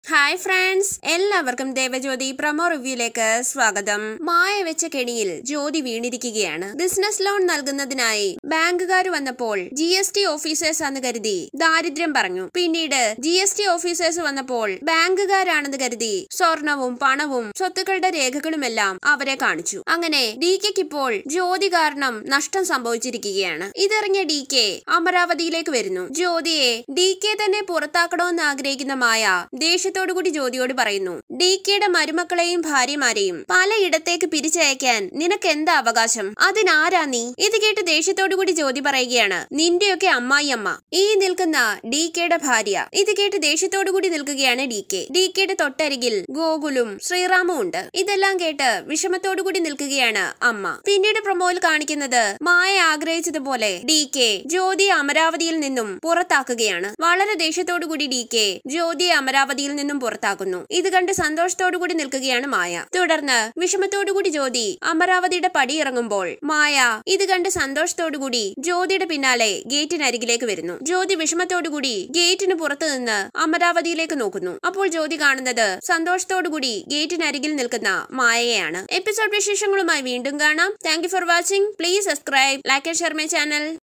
hi friends എല്ലാവർക്കും Devajyothi promo റിവ്യൂലേക്ക് സ്വാഗതം മായ വെച്ച കെണിയിൽ ജ്യോതി വീണിരിക്കുകയാണ് ബിസിനസ് ലോൺ നൽകുന്നതിനായി ബാങ്കുകാർ വന്നപ്പോൾ ജി എസ് ടി ഓഫീസേഴ്സ് ആണെന്ന് കരുതി ദാരിദ്ര്യം പറഞ്ഞു പിന്നീട് ജി എസ് ടി ഓഫീസേഴ്സ് വന്നപ്പോൾ ബാങ്കുകാരാണെന്ന് കരുതി സ്വർണവും പണവും സ്വത്തുക്കളുടെ രേഖകളുമെല്ലാം അവരെ കാണിച്ചു അങ്ങനെ ഡി കെക്ക് ഇപ്പോൾ ജ്യോതി കാരണം നഷ്ടം സംഭവിച്ചിരിക്കുകയാണ് ഇതറിഞ്ഞ ഡി കെ അമരാവതിയിലേക്ക് വരുന്നു ജ്യോതിയെ ഡി കെ തന്നെ പുറത്താക്കണമെന്ന് ആഗ്രഹിക്കുന്ന മായ ദേഷ്യത്തോടുകൂടി ജ്യോതിയോട് പറയുന്നു ഡി കെയുടെ മരുമക്കളെയും ഭാര്യമാരെയും പലയിടത്തേക്ക് പിരിച്ചയക്കാൻ നിനക്ക് എന്താ അവകാശം അതിനാരാ നീ ഇത് കേട്ട് ദേഷ്യത്തോടുകൂടി ജ്യോതി പറയുകയാണ് നിന്റെയൊക്കെ അമ്മായിയമ്മ ഈ നിൽക്കുന്ന ഡി കെയുടെ ഭാര്യ ഇത് കേട്ട് ദേഷ്യത്തോടുകൂടി നിൽക്കുകയാണ് ഡി കെ ഡി കെയുടെ തൊട്ടരികിൽ ഗോകുലും ശ്രീറാമും ഉണ്ട് ഇതെല്ലാം കേട്ട് വിഷമത്തോടുകൂടി നിൽക്കുകയാണ് അമ്മ പിന്നീട് പ്രൊമോയിൽ കാണിക്കുന്നത് മായ ആഗ്രഹിച്ചതുപോലെ ഡി കെ ജ്യോതിയെ അമരാവതിയിൽ നിന്നും പുറത്താക്കുകയാണ് വളരെ ദേഷ്യത്തോടുകൂടി ഡി കെ ജ്യോതിയെ അമരാവതിയിൽ നിന്നും പുറത്താക്കുന്നു ഇത് കണ്ട് സന്തോഷത്തോടുകൂടി നിൽക്കുകയാണ് മായ തുടർന്ന് വിഷമത്തോടുകൂടി ജ്യോതി അമരാവതിയുടെ പടിയിറങ്ങുമ്പോൾ മായ ഇത് കണ്ട് സന്തോഷത്തോടുകൂടി ജ്യോതിയുടെ പിന്നാലെ ഗേറ്റിനരികിലേക്ക് വരുന്നു ജ്യോതി വിഷമത്തോടുകൂടി ഗേറ്റിന് പുറത്തു നിന്ന് അമരാവതിയിലേക്ക് നോക്കുന്നു അപ്പോൾ ജ്യോതി കാണുന്നത് സന്തോഷത്തോടുകൂടി ഗേറ്റിനരികിൽ നിൽക്കുന്ന മായയാണ് എപ്പിസോഡ് വിശേഷങ്ങളുമായി വീണ്ടും കാണാം thank for watching please subscribe like and share my channel